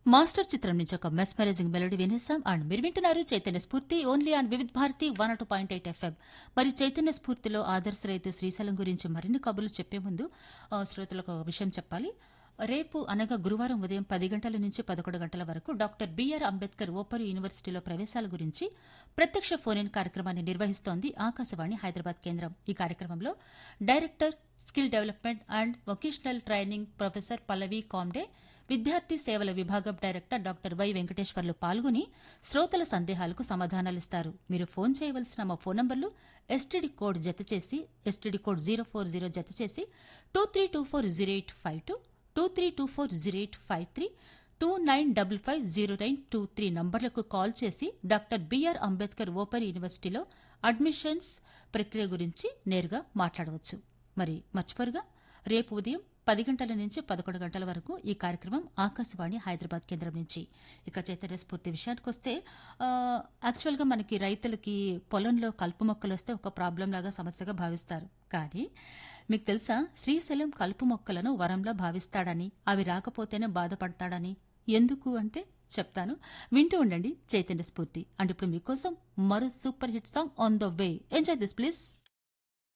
master చిత్రం నుంచి ఒక మెస్మరైజింగ్ మెలోడీ వినేసాం అండ్ మీరు వింటున్నారు Chaitanya Spoorthi only on Vividh Bharati one two point eight FM మరి చైతన్య స్ఫూర్తిలో ఆదర్శ రైతు శ్రీశైలం గురించి మరిన్ని కబుర్లు చెప్పే ముందు ఆ, శ్రోతలకు ఒక విషయం చెప్పాలి రేపు అనగా గురువారం ఉదయం పది గంటల నుంచి పదకొండు గంటల వరకు డాక్టర్ బిఆర్ అంబేద్కర్ ఓపరు యూనివర్సిటీలో ప్రవేశాల గురించి ప్రత్యక్ష ఫోన్ ఇన్ కార్యక్రమాన్ని నిర్వహిస్తోంది ఆకాశవాణి హైదరాబాద్ కేంద్రం ఈ కార్యక్రమంలో director skill development and vocational training professor Pallavi Kamde విద్యార్థి సేవల విభాగం డైరెక్టర్ డాక్టర్ వై వెంకటేశ్వర్లు పాల్గొని శ్రోతల సందేహాలకు సమాధానాలిస్తారు మీరు ఫోన్ చేయవలసిన మా ఫోన్ నంబర్లు ఎస్టీడీ కోడ్ జత చేసి STD code zero four zero జత చేసి two three two four zero eight five two two three two four zero eight five three two nine double five zero nine two three నంబర్లకు call చేసి doctor BR Ambedkar open యూనివర్సిటీలో admissions ప్రక్రియ గురించి నేరుగా మాట్లాడవచ్చు మరి మర్చిపోరుగా రేపు ఉదయం పది గంటల నుంచి పదకొండు గంటల వరకు ఈ కార్యక్రమం ఆకాశవాణి హైదరాబాద్ కేంద్రం నుంచి ఇక చైతన్య స్ఫూర్తి విషయానికి వస్తే ఆ, యాక్చువల్గా మనకి రైతులకి పొలంలో కలుపు మొక్కలు వస్తే ఒక ప్రాబ్లం లాగా సమస్యగా భావిస్తారు కానీ మీకు తెలుసా శ్రీశైలం కలుపు మొక్కలను వరంలా భావిస్తాడని అవి రాకపోతేనే బాధపడతాడని ఎందుకు అంటే చెప్తాను వింటూ ఉండండి చైతన్య స్ఫూర్తి అండ్ ఇప్పుడు మీకోసం మరో super hit song on the way enjoy this please